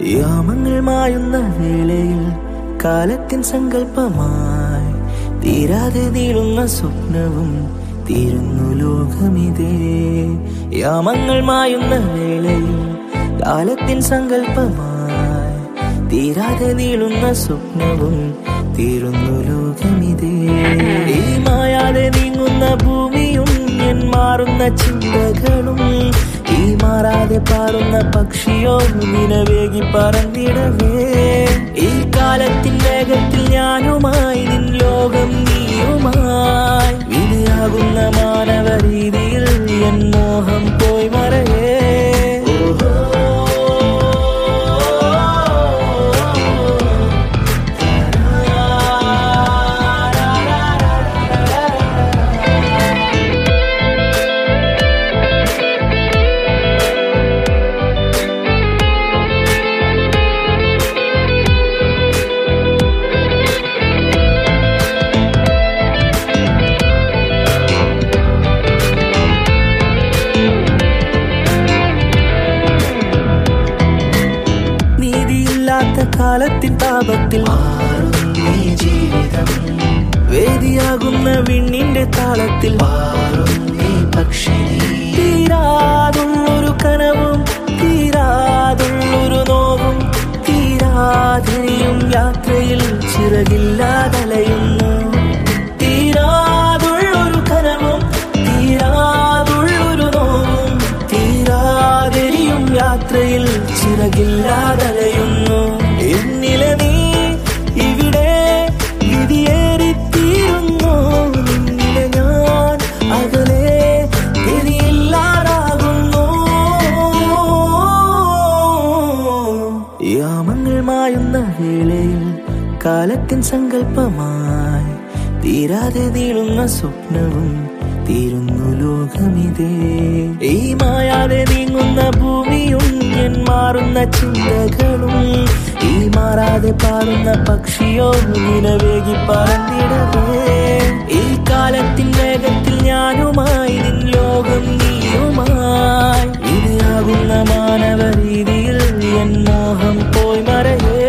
യാമങ്ങൾ മായുന്ന വേളയിൽ കാലത്തിൻ സങ്കല്പമായി തീരാതെ നീളുന്ന സ്വപ്നവും തീരുന്നു ലോകമിതേ യാമങ്ങൾ മായുന്ന വേളയിൽ കാലത്തിൻ സങ്കല്പമായി തീരാതെ നീളുന്ന സ്വപ്നവും തീരുന്നു ലോകമിതേ ഈ മായാതെ നീങ്ങുന്ന ഭൂമിയും എൻ മാറുന്ന ചിന്തകളും ഈ മാറാതെ പാറുന്ന പക്ഷിയോ നിലവേകി പറന്നിടവേ ഈ കാലത്തിൻ വേഗത്തിൽ ഞാനുമായി നിൻ ലോകം നീയുമായി വിധിയാകുന്ന മാനവ രീതിയിൽ എൻ മോഹം പോയി മറയേ നീതിയില്ലാത്ത കാലത്തിൻ താപത്തിൽ മാറും നീ ജീവിതം വേദിയാകുന്ന വിണ്ണിന്റെ താളത്തിൽ മാറും നീ പക്ഷി തീരാതുള്ളൊരു കനവും തീരാതുള്ളൊരു നോവും തീരാതിരിയും യാത്രയിൽ ചിറകില്ലാതലയുന്നു തീരാതുള്ളൊരു കനവും തീരാതുള്ളൊരു നോവും തീരാതിരിയും യാത്രയിൽ ചിറകില്ലാതലയുന്നു എന്നിലെ നീ ഇവിടെ വിധിയേറിത്തീരുന്നു നിന്നിലെ ഞാൻ അകലെ ഗതിയില്ലാതാകുന്നു യാമങ്ങൾ മായുന്ന വേളയിൽ കാലത്തിൻ സങ്കല്പമായി തീരാതെ നീളുന്ന സ്വപ്നവും തീരുന്നു ലോകമിതേ ഈ മായാതെ നീങ്ങുന്ന ഭൂമിയും എൻ മാറുന്ന ചിന്തകളും ഈ മാറാതെ പാറുന്ന പക്ഷിയോ നിലവേകി പറന്നിടവേ ഈ കാലത്തിൻ വേഗത്തിൽ ഞാനുമായി നിൻ ലോകം നീയുമായി ഇതാകുന്ന മാനവ രീതിയിൽ എൻ മോഹം പോയി മറയേ